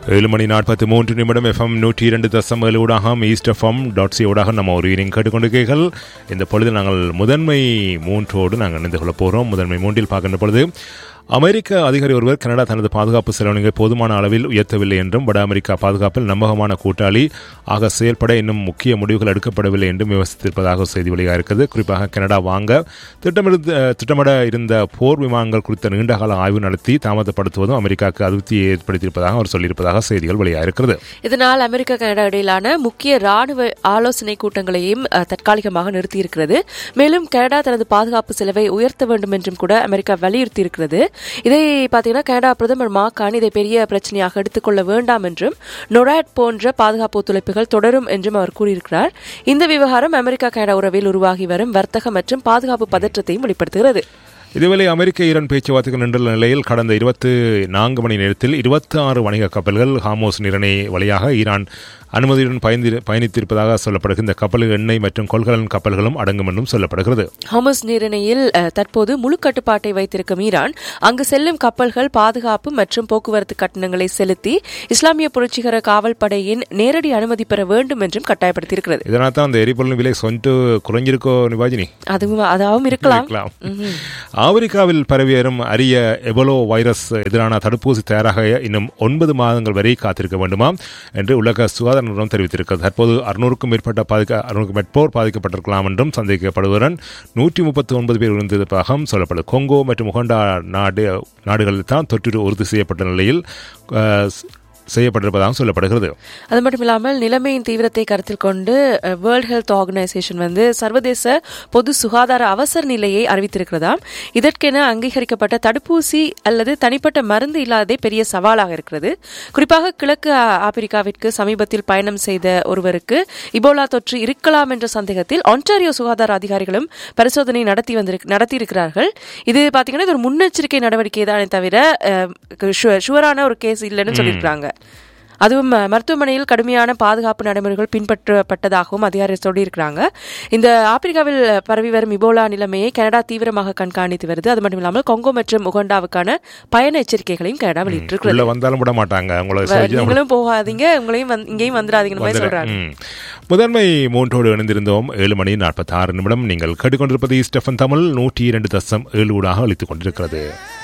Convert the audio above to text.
ஏழு மணி நாற்பத்தி மூன்று நிமிடம் எஃப்எம் நூற்றி இரண்டு தசம் ஏழு ஊடாகம் ஈஸ்ட் எஃப்எம் டாட் சி ஊடாக நம்ம ஒரு ஈரிங் கேட்டுக்கொண்டிருக்கீர்கள் இந்த பொழுது நாங்கள் முதன்மை மூன்றோடு நாங்கள் இணைந்து கொள்ளப் போகிறோம் முதன்மை மூன்றில் பார்க்கின்ற பொழுது அமெரிக்க அதிகாரி ஒருவர் கனடா தனது பாதுகாப்பு செலவினங்களை போதுமான அளவில் உயர்த்தவில்லை என்றும் வட அமெரிக்கா பாதுகாப்பில் நம்பகமான கூட்டாளி ஆக செயல்பட இன்னும் முக்கிய முடிவுகள் எடுக்கப்படவில்லை என்றும் விமர்சித்திருப்பதாக செய்தி வெளியாக இருக்கிறது குறிப்பாக கனடா வாங்க திட்டமிருந்த திட்டமிட இருந்த போர் விமானங்கள் குறித்த நீண்டகால ஆய்வு நடத்தி தாமதப்படுத்துவதும் அமெரிக்காவுக்கு அதிருப்தியை ஏற்படுத்தியிருப்பதாக அவர் சொல்லியிருப்பதாக செய்திகள் வெளியாக இருக்கிறது இதனால் அமெரிக்கா கனடா இடையிலான முக்கிய ராணுவ ஆலோசனை கூட்டங்களையும் அஹ், தற்காலிகமாக நிறுத்தியிருக்கிறது மேலும் கனடா தனது பாதுகாப்பு செலவை உயர்த்த வேண்டும் என்றும் கூட அமெரிக்கா வலியுறுத்தியிருக்கிறது இதை பார்த்தீங்கன்னா கனடா பிரதமர் மாகான் இதை பெரிய பிரச்சனையாக எடுத்துக்கொள்ள வேண்டாம் என்றும் நொராட் போன்ற பாதுகாப்பு ஒத்துழைப்புகள் தொடரும் என்றும் அவர் கூறியிருக்கிறார் இந்த விவகாரம் அமெரிக்கா கனடா உறவில் உருவாகி வரும் வர்த்தக மற்றும் பாதுகாப்பு பதற்றத்தையும் வெளிப்படுத்துகிறது இதுவேளை அமெரிக்க ஈரான் பேச்சுவார்த்தைக்கு நின்றுள்ள நிலையில் கடந்த இருபத்து நான்கு மணி நேரத்தில் இருபத்தி ஆறு வணிக கப்பல்கள் ஹாமோஸ் நிரணை வழியாக ஈரான் அனுமதியுடன் பயந்தி பயணித்திருப்பதாக சொல்லப்படுகிறது இந்த கப்பல்கள் எண்ணெய் மற்றும் கொள்கலன் கப்பல்களும் அடங்கும் என்றும் சொல்லப்படுகிறது ஹோமஸ் நீரிணையில் அஹ், தற்போது முழு கட்டுப்பாட்டை வைத்திருக்கும் ஈரான் அங்கு செல்லும் கப்பல்கள் பாதுகாப்பு மற்றும் போக்குவரத்து கட்டணங்களை செலுத்தி இஸ்லாமிய புரட்சிகர காவல் படையின் நேரடி அனுமதி பெற வேண்டும் என்றும் கட்டாயப்படுத்தியிருக்கிறது இதனால் தான் அந்த எரிபொருள் விலை சொன்ட்டு குறைஞ்சிருக்கோ நிவாஜினி அதுவும் அதாவும் இருக்கலாம் இருக்கலாம் ஆப்பிரிக்காவில் பரவி வரும் அரிய எபோலோ வைரஸ் எதிரான தடுப்பூசி தயாராக இன்னும் ஒன்பது மாதங்கள் வரை காத்திருக்க வேண்டுமா என்று உலக சுகாதார நிறுவனம் தெரிவித்திருக்கிறது தற்போது அறுநூறுக்கும் மேற்பட்ட பாதிக்க அறுநூறுக்கும் மேற்போர் பாதிக்கப்பட்டிருக்கலாம் என்றும் சந்தேகிக்கப்படுவதுடன் நூற்றி முப்பத்தி ஒன்பது பேர் இருந்ததாக சொல்லப்படுது கொங்கோ மற்றும் உகண்டா நாடு நாடுகளில் தான் தொற்று உறுதி செய்யப்பட்ட நிலையில் அஹ், செய்யப்பட்டிருப்பதாக சொல்லப்படுகிறது அது மட்டும் இல்லாமல் நிலைமையின் தீவிரத்தை கருத்தில் கொண்டு வேர்ல்ட் ஹெல்த் ஆர்கனைசேஷன் வந்து சர்வதேச பொது சுகாதார அவசர நிலையை அறிவித்திருக்கிறதாம் இதற்கென அங்கீகரிக்கப்பட்ட தடுப்பூசி அல்லது தனிப்பட்ட மருந்து இல்லாததே பெரிய சவாலாக இருக்கிறது குறிப்பாக கிழக்கு ஆ- ஆப்பிரிக்காவிற்கு சமீபத்தில் பயணம் செய்த ஒருவருக்கு இபோலா தொற்று இருக்கலாம் என்ற சந்தேகத்தில் ஒன்டாரியோ சுகாதார அதிகாரிகளும் பரிசோதனை நடத்தி வந்திருக் நடத்தியிருக்கிறார்கள் இது பாத்தீங்கன்னா இது ஒரு முன்னெச்சரிக்கை நடவடிக்கை தானே தவிர அஹ், ஷு- ஷுவரான ஒரு கேஸ் இல்லைன்னு சொல்லியிருக்கிறாங்க அதுவும் அஹ், மருத்துவமனையில் கடுமையான பாதுகாப்பு நடைமுறைகள் பின்பற்றப்பட்டதாகவும் அதிகாரிகள் சொல்லியிருக்கிறாங்க இந்த ஆப்பிரிக்காவில் பரவி வரும் இபோலா நிலைமையை கனடா தீவிரமாக கண்காணித்து வருது அது மட்டும் இல்லாமல் கொங்கோ மற்றும் உகண்டாவுக்கான பயண எச்சரிக்கைகளையும் கனடா வெளியிட்டிருக்கிறது உள்ள வந்தாலும் விட மாட்டாங்க உங்களை சோதிச்சு நீங்களும் போகாதீங்க உங்களையும் வந்து- இங்கேயும் வந்துடாதீங்கன்னு மாதிரி சொல்றாங்க ம். முதன்மை மூன்றோடு இணைந்திருந்தோம் ஏழு மணி நாற்பத்தி ஆறு நிமிடம் நீங்கள் கேட்டுக்கொண்டிருப்பது ஸ்டெஃபன் தமிழ் நூற்றி இரண்டு தசம் ஏழு ஊடாக அளித்துக் கொண்டிருக்கிறது